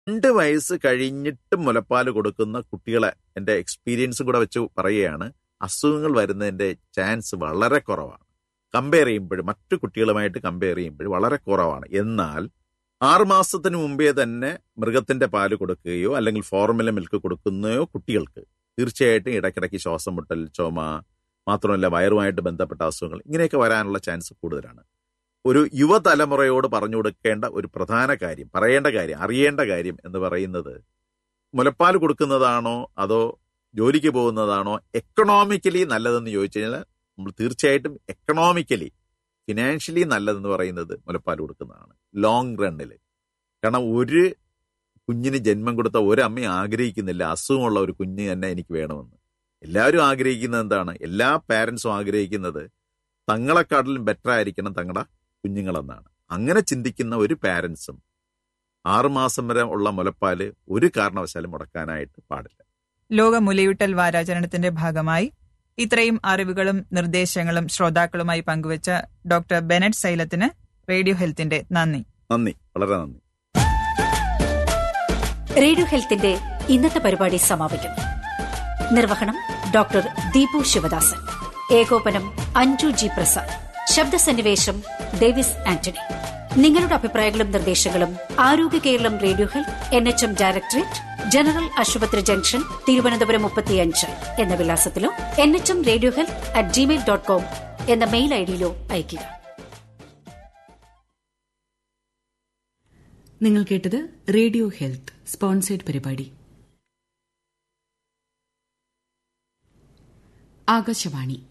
രണ്ട് വയസ്സ് കഴിഞ്ഞിട്ട് മുലപ്പാൽ കൊടുക്കുന്ന കുട്ടികളെ എൻ്റെ എക്സ്പീരിയൻസും കൂടെ വെച്ച് പറയുകയാണ് അസുഖങ്ങൾ വരുന്നതിൻ്റെ ചാൻസ് വളരെ കുറവാണ് കമ്പയർ ചെയ്യുമ്പോൾ മറ്റു കുട്ടികളുമായിട്ട് കമ്പയർ ചെയ്യുമ്പോൾ വളരെ കുറവാണ് എന്നാൽ ആറ് മാസത്തിന് മുമ്പേ തന്നെ മൃഗത്തിന്റെ പാല് കൊടുക്കുകയോ അല്ലെങ്കിൽ ഫോർമുല മിൽക്ക് കൊടുക്കുന്നയോ കുട്ടികൾക്ക് തീർച്ചയായിട്ടും ഇടയ്ക്കിടയ്ക്ക് ശ്വാസം മുട്ടൽ ചുമ മാത്രമല്ല വയറുമായിട്ട് ബന്ധപ്പെട്ട അസുഖങ്ങൾ ഇങ്ങനെയൊക്കെ വരാനുള്ള ചാൻസ് കൂടുതലാണ് ഒരു യുവതലമുറയോട് പറഞ്ഞു കൊടുക്കേണ്ട ഒരു പ്രധാന കാര്യം പറയേണ്ട കാര്യം അറിയേണ്ട കാര്യം എന്ന് പറയുന്നത് മുലപ്പാൽ കൊടുക്കുന്നതാണോ അതോ ജോലിക്ക് പോകുന്നതാണോ എക്കണോമിക്കലി നല്ലതെന്ന് ചോദിച്ചു കഴിഞ്ഞാൽ നമ്മൾ തീർച്ചയായിട്ടും എക്കണോമിക്കലി ഫിനാൻഷ്യലി നല്ലതെന്ന് പറയുന്നത് മുലപ്പാൽ കൊടുക്കുന്നതാണ് ലോങ് റണ്ണിൽ കാരണം ഒരു കുഞ്ഞിന് ജന്മം കൊടുത്ത ഒരമ്മ ആഗ്രഹിക്കുന്നില്ല അസുഖമുള്ള ഒരു കുഞ്ഞ് തന്നെ എനിക്ക് വേണമെന്ന് എല്ലാവരും ആഗ്രഹിക്കുന്നത് എന്താണ് എല്ലാ പാരൻസും ആഗ്രഹിക്കുന്നത് തങ്ങളെക്കാട്ടിലും ബെറ്റർ ആയിരിക്കണം തങ്ങളുടെ കുഞ്ഞുങ്ങളെന്നാണ് അങ്ങനെ ചിന്തിക്കുന്ന ഒരു പാരൻസും ആറുമാസം വരെ ഉള്ള മുലപ്പാല് ഒരു കാരണവശാലും മുടക്കാനായിട്ട് പാടില്ല ലോക മുലയൂട്ടൽ വാരാചരണത്തിന്റെ ഭാഗമായി ഇത്രയും അറിവുകളും നിർദ്ദേശങ്ങളും ശ്രോതാക്കളുമായി പങ്കുവച്ച ഡോക്ടർ ബെനറ്റ് സൈലത്തിന് റേഡിയോ ഹെൽത്തിന്റെ നന്ദി നന്ദി വളരെ നന്ദി റേഡിയോ ഹെൽത്തിന്റെ ഇന്നത്തെ പരിപാടി സമാപിക്കുന്നു നിർവഹണം ഡോക്ടർ ദീപു ശിവദാസൻ ഏകോപനം അഞ്ജു ജി പ്രസാദ് ശബ്ദസന്നിവേശം ഡേവിസ് ആന്റണി നിങ്ങളുടെ അഭിപ്രായങ്ങളും നിർദ്ദേശങ്ങളും ആരോഗ്യ Keralam radio health N H M directorate general ആശുപത്രി ജംഗ്ഷൻ തിരുവനന്തപുരം മുപ്പത്തിയഞ്ച് എന്ന വിലാസത്തിലോ N H M radio health at gmail dot com എന്ന മെയിൽ ഐഡിയിലോ അയയ്ക്കുക നിങ്ങൾ കേട്ടത് റേഡിയോ ഹെൽത്ത് സ്പോൺസേഡ് പരിപാടി ആകാശവാണി